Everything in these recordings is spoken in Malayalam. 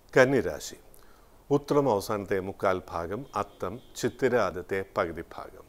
കന്നിരാശി ഉത്രം അവസാനത്തെ മുക്കാൽ ഭാഗം അത്തം ചിത്തിര ആദ്യത്തെ പകുതി ഭാഗം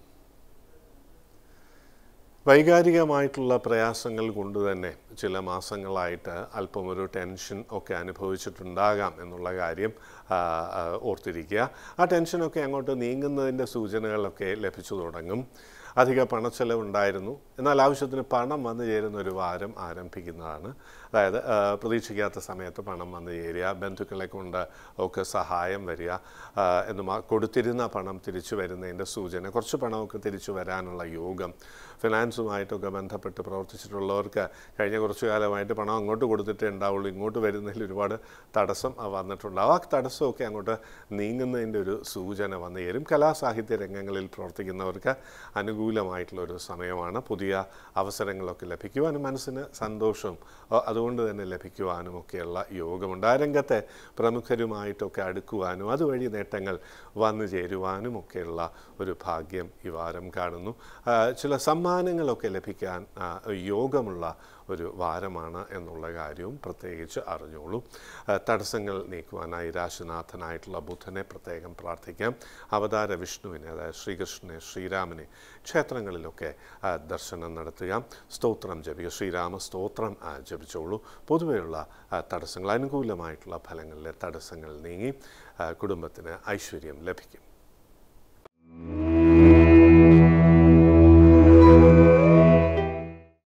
വൈകാരികമായിട്ടുള്ള പ്രയാസങ്ങൾ കൊണ്ട് തന്നെ ചില മാസങ്ങളായിട്ട് അല്പം ഒരു ടെൻഷൻ ഒക്കെ അനുഭവിച്ചിട്ടുണ്ടാകാം എന്നുള്ള കാര്യം ആ, ആ, ഓർത്തിരിക്കുക ആ ടെൻഷനൊക്കെ അങ്ങോട്ട് നീങ്ങുന്നതിൻ്റെ സൂചനകളൊക്കെ ലഭിച്ചു തുടങ്ങും അധിക പണച്ചെലവുണ്ടായിരുന്നു എന്നാൽ ആവശ്യത്തിന് പണം വന്നു ചേരുന്ന ഒരു വാരം ആരംഭിക്കുന്നതാണ് അതായത് ആ, പ്രതീക്ഷിക്കാത്ത സമയത്ത് പണം വന്നു ചേരുക ബന്ധുക്കളെ കൊണ്ട് ഒക്കെ സഹായം വരിക ആ, എന്ന് മാ- കൊടുത്തിരുന്ന പണം തിരിച്ചു വരുന്നതിൻ്റെ സൂചന കുറച്ച് പണമൊക്കെ തിരിച്ചു വരാനുള്ള യോഗം ഫിനാൻസുമായിട്ടൊക്കെ ബന്ധപ്പെട്ട് പ്രവർത്തിച്ചിട്ടുള്ളവർക്ക് കഴിഞ്ഞ കുറച്ചു കാലമായിട്ട് പണം അങ്ങോട്ട് കൊടുത്തിട്ടേ ഉണ്ടാവുള്ളൂ ഇങ്ങോട്ട് വരുന്നതിൽ ഒരുപാട് തടസ്സം ആ, വന്നിട്ടുണ്ടാവും ആ തടസ്സമൊക്കെ അങ്ങോട്ട് നീങ്ങുന്നതിൻ്റെ ഒരു സൂചന വന്നു ചേരും കലാസാഹിത്യ രംഗങ്ങളിൽ പ്രവർത്തിക്കുന്നവർക്ക് അനുകൂലമായിട്ടുള്ള ഒരു സമയമാണ് പുതിയ അവസരങ്ങളൊക്കെ ലഭിക്കുവാനും മനസ്സിന് സന്തോഷവും ആ, അതുകൊണ്ട് തന്നെ ലഭിക്കുവാനും ഒക്കെയുള്ള യോഗമുണ്ട് ആ രംഗത്തെ പ്രമുഖരുമായിട്ടൊക്കെ അടുക്കുവാനും അതുവഴി നേട്ടങ്ങൾ വന്നു ചേരുവാനും ഒക്കെയുള്ള ഒരു ഭാഗ്യം ഈ വാരം കാണുന്നു ആ, ചില സമ്മാനങ്ങളൊക്കെ ലഭിക്കാൻ ആ, യോഗമുള്ള ഒരു വാരമാണ് എന്നുള്ള കാര്യവും പ്രത്യേകിച്ച് അറിഞ്ഞോളൂ ആ, തടസ്സങ്ങൾ നീക്കുവാനായി രാശിനാഥനായിട്ടുള്ള ബുധനെ പ്രത്യേകം പ്രാർത്ഥിക്കാം അവതാര വിഷ്ണുവിനെ അതായത് ശ്രീകൃഷ്ണനെ ശ്രീരാമനെ ക്ഷേത്രങ്ങളിലൊക്കെ ആ, ദർശനം നടത്തുക സ്തോത്രം ജപിക്കുക ശ്രീരാമ സ്തോത്രം ആ, ജപിച്ചോളൂ പൊതുവെയുള്ള ആ, തടസ്സങ്ങൾ അനുകൂലമായിട്ടുള്ള ഫലങ്ങളിലെ തടസ്സങ്ങൾ നീങ്ങി ആ, കുടുംബത്തിന് ഐശ്വര്യം ലഭിക്കും